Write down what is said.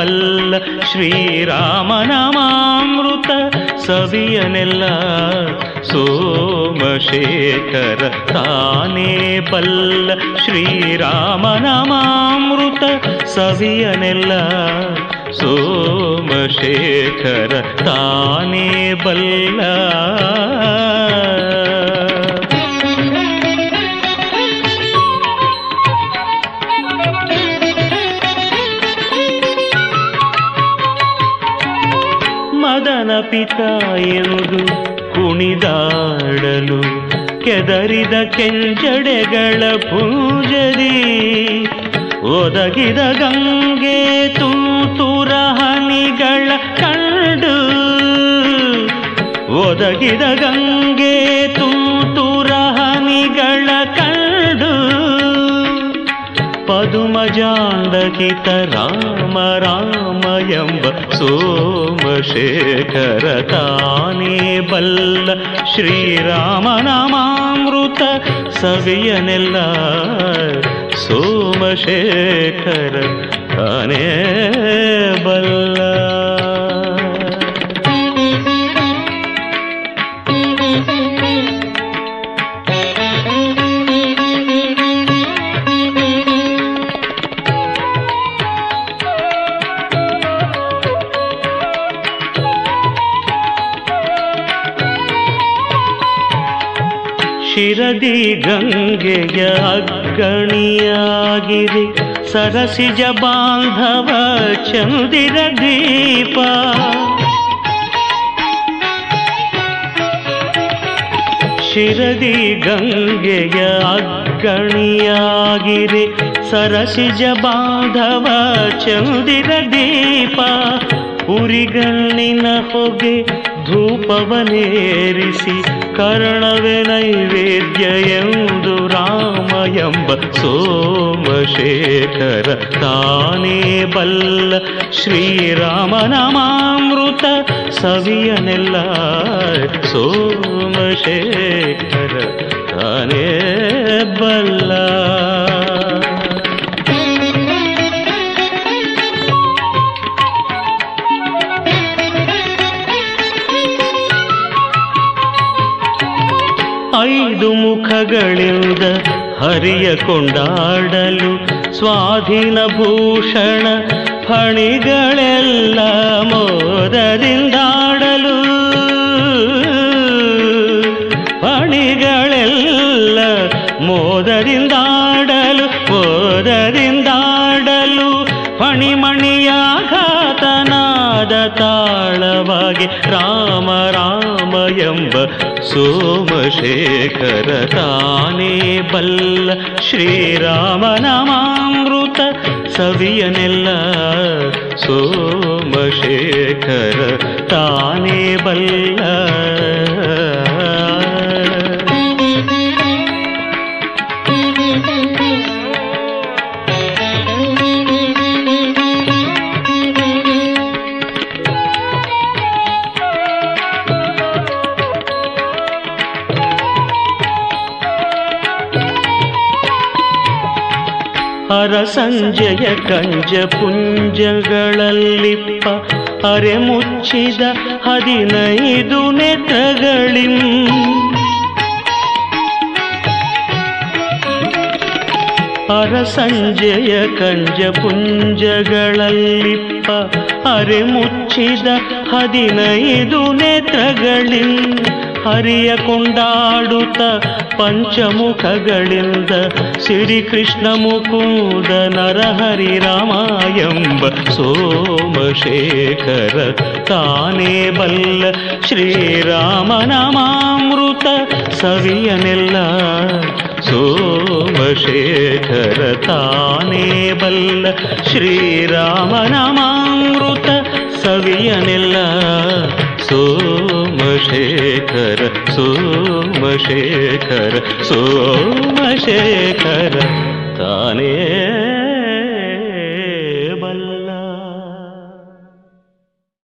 ಬಲ್ಲ ಶ್ರೀರಾಮನಾಮಾಮೃತ ಸವಿಯನೆಲ್ಲ ಸೋಮಶೇಖರ ತಾನೇ ಬಲ್ಲ ಶ್ರೀರಾಮನಾಮಾಮೃತ ಸವಿಯನೆಲ್ಲ ಸೋಮಶೇಖರ ತಾನೇ ಬಲ್ಲ ಮದನ ಪಿತ ಎಂದು ಕುಣಿದಾಡಲು ಕೆದರಿದ ಕೆಂಜಡೆಗಳ ಪೂಜರಿ ಒದಗಿದ ಗಂಗೆ ತೂತುರ ಹನಿಗಳ ಕಂಡು ಒದಗಿದ ಗಂಗೆ ತೂತುರ ಹನಿಗಳ ಕಂಡು ಪದುಮಜಾಂಡಕಿತ ರಾಮ ರಾಮ ಎಂಬ ಸೋಮಶೇಖರ ತಾನೇ ಬಲ್ಲ ಶ್ರೀರಾಮನಾಮಾಮೃತ ಸವಿಯನೆಲ್ಲ ಸೋಮಶೇಖರ ತಾನೇ ಬಲ್ಲ ಶಿರದಿ ಗಂಗೆಯ ಅಗ್ಗಣಿಯಾಗಿದೆ ಸರಸಿಜ ಬಾಂಧವ ಚಂದಿರ ದೀಪ ಶಿರದಿ ಗಂಗೆಯ ಅಗ್ಗಣಿಯಾಗಿರೆ ಸರಸಿಜ ಬಾಂಧವ ಚಂದಿರ ದೀಪ ಉರಿಗಣ್ಣಿನ ಹೊಗೆ ಧೂಪವನೇರಿಸಿ ಕರ್ಣವೇ ನೈವೇದ್ಯ ಎಂದು ರಾಮ ಎಂಬ ಸೋಮಶೇಖರ ತಾನೇ ಬಲ್ಲ ಶ್ರೀರಾಮನಾಮಾಮೃತ ಸವಿಯನೆಲ್ಲ ಸೋಮಶೇಖರ ತಾನೇ ಬಲ್ಲ ಐದು ಮುಖಗಳಿಂದ ಹರಿಯ ಕೊಂಡಾಡಲು ಸ್ವಾಧೀನ ಭೂಷಣ ಫಣಿಗಳೆಲ್ಲ ಮೋದದಿಂದಾಡಲು ಫಣಿಗಳೆಲ್ಲ ಮೋದದಿಂದಾಡಲು ಮೋದದಿಂದಾಡಲು ಫಣಿಮಣಿಯಾಘಾತನಾದ ತಾಳವಾಗಿ ರಾಮ ರಾಮ ಎಂಬ ಸೋಮಶೇಖರ ತಾನೇ ಬಲ್ಲ ಶ್ರೀರಾಮನಾಮಾಮೃತ ಸವಿಯನೆಲ್ಲ ಸೋಮಶೇಖರ ತಾನೇ ಬಲ್ಲ ಹರ ಸಂಜಯ ಕಂಜ ಪುಂಜಗಳಲ್ಲಿಪ್ಪ ಅರೆ ಮುಚ್ಚಿದ ಹದಿನೈದು ನೆತ್ರಗಳಿಂ ಹರ ಸಂಜಯ ಕಂಜ ಪುಂಜಗಳಲ್ಲಿಪ್ಪ ಅರೆ ಮುಚ್ಚಿದ ಹದಿನೈದು ನೇತ್ರಗಳಿಂ ಹರಿಯ ಕೊಂಡಾಡುತ್ತ ಪಂಚಮುಖಗಳಿಂದ ಶ್ರೀಕೃಷ್ಣ ಮುಕುಂದ ನರಹರಿ ರಾಮ ಎಂಬ ಸೋಮಶೇಖರ ತಾನೇ ಬಲ್ಲ ಶ್ರೀರಾಮನಾಮಾಮೃತ ಸವಿಯನೆಲ್ಲ ಸೋಮಶೇಖರ ತಾನೇ ಬಲ್ಲ ಶ್ರೀರಾಮನಾಮಾಮೃತ ಸವಿಯನೆಲ್ಲ ಸೋಮಶೇಖರ ಸೋಮಶೇಖರ ಸೋಮಶೇಖರ ತಾನೇ